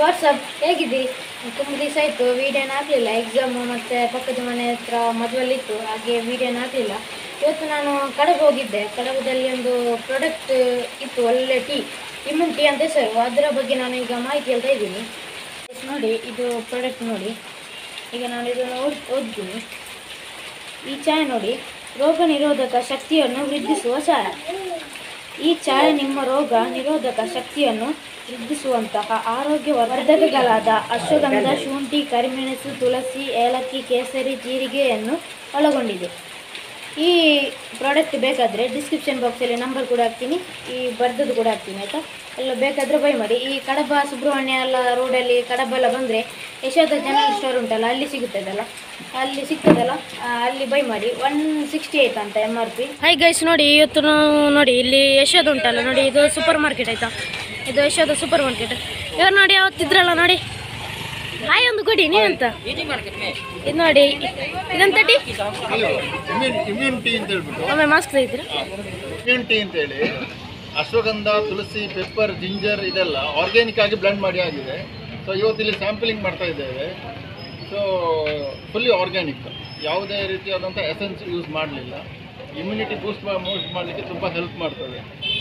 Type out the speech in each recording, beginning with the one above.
WhatsApp ಹೇಗಿದ್ದೀರಿ ತುಂಬ ದಿವಸ ಆಯಿತು ವೀಡಿಯೋನ ಹಾಕಲಿಲ್ಲ ಎಕ್ಸಾಮು ಮತ್ತು ಪಕ್ಕದ ಮನೆ ಹತ್ರ ಮದುವೆಲಿತ್ತು ಹಾಗೆ ವೀಡಿಯೋನ ಹಾಕಲಿಲ್ಲ ಇವತ್ತು ನಾನು ಕಡಬ ಹೋಗಿದ್ದೆ ಕಡಬದಲ್ಲಿ ಒಂದು ಪ್ರಾಡಕ್ಟ್ ಇತ್ತು ಒಳ್ಳೆ ಟೀ ಇಮ್ಯೂನ್ ಟೀ ಅಂತ ಹೆಸರು ಅದರ ಬಗ್ಗೆ ನಾನು ಈಗ ಮಾಹಿತಿ ಹೇಳ್ತಾ ಇದ್ದೀನಿ ನೋಡಿ ಇದು ಪ್ರಾಡಕ್ಟ್ ನೋಡಿ ಈಗ ನಾನು ಇದನ್ನು ಓದ್ ಓದ್ತೀನಿ ಈ ಚಾಯ್ ನೋಡಿ ರೋಗ ನಿರೋಧಕ ಶಕ್ತಿಯನ್ನು ವೃದ್ಧಿಸುವ ಚಾಯ ಈ ಚಾಯ ನಿಮ್ಮ ರೋಗ ನಿರೋಧಕ ಶಕ್ತಿಯನ್ನು ವೃದ್ಧಿಸುವಂತಹ ಆರೋಗ್ಯವರ್ಧಕಗಳಾದ ಅಶ್ವಗಂಧ ಶುಂಠಿ ಕರಿಮೆಣಸು ತುಳಸಿ ಏಲಕ್ಕಿ ಕೇಸರಿ ಜೀರಿಗೆಯನ್ನು ಒಳಗೊಂಡಿದೆ ಈ ಪ್ರಾಡಕ್ಟ್ ಬೇಕಾದರೆ ಡಿಸ್ಕ್ರಿಪ್ಷನ್ ಬಾಕ್ಸಲ್ಲಿ ನಂಬರ್ ಕೂಡ ಹಾಕ್ತೀನಿ ಈ ಬರ್ದದ್ದು ಕೂಡ ಹಾಕ್ತೀನಿ ಆಯಿತಾ ಎಲ್ಲ ಬೇಕಾದರೆ ಬೈ ಮಾಡಿ ಈ ಕಡಬ ಸುಬ್ರಹ್ಮಣ್ಯ ಎಲ್ಲ ರೋಡಲ್ಲಿ ಕಡಬ ಎಲ್ಲ ಬಂದರೆ ಯಶೋಧ ಜನರಲ್ ಸ್ಟೋರ್ ಉಂಟಲ್ಲ ಅಲ್ಲಿ ಸಿಗುತ್ತದಲ್ಲ ಅಲ್ಲಿ ಸಿಗ್ತದಲ್ಲ ಆ, ಅಲ್ಲಿ ಬೈ ಮಾಡಿ ಒನ್ ಸಿಕ್ಸ್ಟಿ ಏಯ್ಟ್ ಅಂತ M R P hi guys ನೋಡಿ ಇವತ್ತು ನಾವು ನೋಡಿ ಇಲ್ಲಿ ಯಶೋಧ ಉಂಟಲ್ಲ ನೋಡಿ ಇದು ಸೂಪರ್ ಮಾರ್ಕೆಟ್ ಆಯಿತಾ ಇದು ಯಶೋಧ ಸೂಪರ್ ಮಾರ್ಕೆಟ್ ಇವ್ರು ನೋಡಿ ಅವತ್ತಿದ್ರಲ್ಲ ನೋಡಿ ಹಾಯ್ ಒಂದು ಕೊಡಿ ನೀವಂತ ಇದು ನೋಡಿ ಇದಂತ ಟೀ ಇಮ್ಯೂನ್ ಇಮ್ಯೂನ್ ಟೀ ಅಂತ ಹೇಳ್ಬಿಟ್ಟು ಒಮ್ಮೆ ಮಾಸ್ಕ್ ತೆಗಿತೀರಾ ಇಮ್ಯೂನ್ ಟೀ ಅಂತ ಹೇಳಿ ಅಶ್ವಗಂಧ ತುಳಸಿ ಪೆಪ್ಪರ್ ಜಿಂಜರ್ ಇದೆಲ್ಲ ಆರ್ಗ್ಯಾನಿಕ್ ಆಗಿ ಬ್ಲೆಂಡ್ ಮಾಡಿ ಆಗಿದೆ ಸೊ ಇವತ್ತಿಲ್ಲಿ ಸ್ಯಾಂಪಲಿಂಗ್ ಮಾಡ್ತಾ ಇದ್ದೇವೆ ಸೊ ಫುಲ್ಲಿ ಆರ್ಗ್ಯಾನಿಕ್ ಯಾವುದೇ ರೀತಿಯಾದಂಥ ಎಸೆನ್ಸ್ ಯೂಸ್ ಮಾಡಲಿಲ್ಲ ಇಮ್ಯುನಿಟಿ ಬೂಸ್ಟ್ ಬೂಸ್ಟ್ ಮಾಡಲಿಕ್ಕೆ ತುಂಬ ಹೆಲ್ಪ್ ಮಾಡ್ತದೆ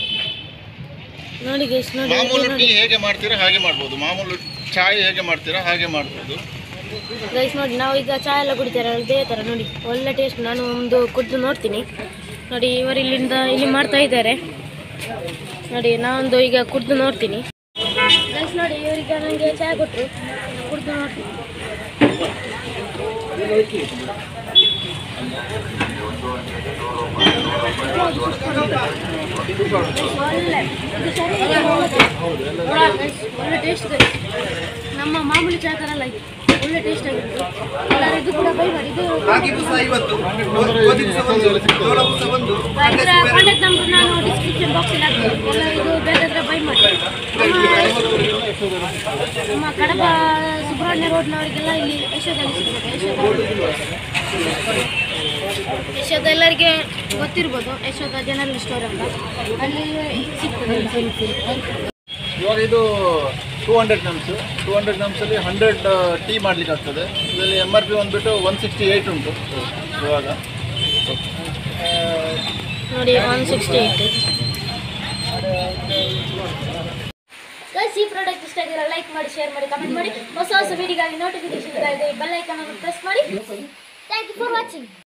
ನೋಡಿ ಗೈಸ್ ನೋಡಿ ಮಾಮೂಲು ಟೀ ಹೇಗೆ ಮಾಡ್ತೀರಾ ಹಾಗೆ ಮಾಡ್ಬೋದು ಮಾಮೂಲು ಚಾಯ್ ಹೇಗೆ ಮಾಡ್ತೀರಾ ಹಾಗೆ ಮಾಡ್ಬೋದು ಗೈಸ್ ನೋಡಿ ನಾವು ಈಗ ಚಹಾ ಎಲ್ಲ ಕುಡಿತಾರೆ ಅದೇ ಥರ ನೋಡಿ ಒಳ್ಳೆ ಟೇಸ್ಟ್ ನಾನು ಒಂದು ಕುಡಿದು ನೋಡ್ತೀನಿ ನೋಡಿ ಇವರು ಇಲ್ಲಿಂದ ಇಲ್ಲಿ ಮಾಡ್ತಾ ಇದ್ದಾರೆ ನೋಡಿ ನಾವೊಂದು ಈಗ ಕುಡಿದು ನೋಡ್ತೀನಿ ಗೈಸ್ ನೋಡಿ ಇವರೀಗ ನನಗೆ ಚಹಾ ಕೊಟ್ಟರು ಕುಡಿದು ನೋಡ್ತೀನಿ ಒಳ್ಳೆ ಇದು ಶರೀರಕ್ಕೆ ಒಳ್ಳೆ. Guys, ಒಳ್ಳೆ ಟೇಸ್ಟ್ ನಮ್ಮ ಮಾಮೂಲಿ ಚಹಾ ಥರ ಅಲ್ಲ ಇದು ಒಳ್ಳೆ ಟೇಸ್ಟ್ ಆಗಿರುತ್ತೆ ಎಲ್ಲರೂ ಇದು ಕೂಡ ಬೈ ಮಾಡಿ ಇದು ಇದರ ಕಾಂಟ್ಯಾಕ್ಟ್ ನಂಬರ್ ನಾನು ಡಿಸ್ಕ್ರಿಪ್ಷನ್ ಬಾಕ್ಸಲ್ಲಿ ಹಾಕ್ತೀನಿ ಎಲ್ಲ ಇದು ಬೇಕಾದ್ರೆ ಬೈ ಮಾಡಿ ನಮ್ಮ ನಮ್ಮ ಕಡಬ ಸುಬ್ರಹ್ಮಣ್ಯ ರೋಡ್ನವರಿಗೆಲ್ಲ ಇಲ್ಲಿ ಯಶೋದಲ್ಲಿ ಸಿಗ್ತದೆ ಯಶೋದ ಯಶೋದ ಎಲ್ಲರಿಗೆ ಗೊತ್ತಿರ್ಬೋದು ಯಶೋದ ಜನರಲ್ ಸ್ಟೋರ್ ಅಂತ ಅಲ್ಲಿ ಸಿಗ್ತದೆ ಇವಾಗ ಇದು two hundred grams two hundred ಗ್ರಾಮ್ಸಲ್ಲಿ ಹಂಡ್ರೆಡ್ ಟೀ ಮಾಡ್ಲಿಕ್ಕೆ ಆಗ್ತದೆ ಇದರಲ್ಲಿ ಎಮ್ ಆರ್ ಪಿ ಬಂದುಬಿಟ್ಟು ಒನ್ ಸಿಕ್ಸ್ಟಿ ಏಯ್ಟ್ ಉಂಟು ಇವಾಗ ಆ, ನೋಡಿ ಒನ್ ಸಿಕ್ಸ್ಟಿ ಏಯ್ಟ್ ಗೈಸ್ ಈ ಪ್ರಾಡಕ್ಟ್ ಇಷ್ಟ ಆಗಿರೋ ಲೈಕ್ ಮಾಡಿ ಶೇರ್ ಮಾಡಿ ಕಮೆಂಟ್ ಮಾಡಿ ಹೊಸ ಹೊಸ ವಿಡಿಯೋಗಾಗಿ ನೋಟಿಫಿಕೇಶನ್ ಇದೆ ಬೆಲ್ ಐಕನ್ ಅನ್ನು ಪ್ರೆಸ್ ಮಾಡಿ ಥ್ಯಾಂಕ್ ಯು ಫಾರ್ ವಾಚಿಂಗ್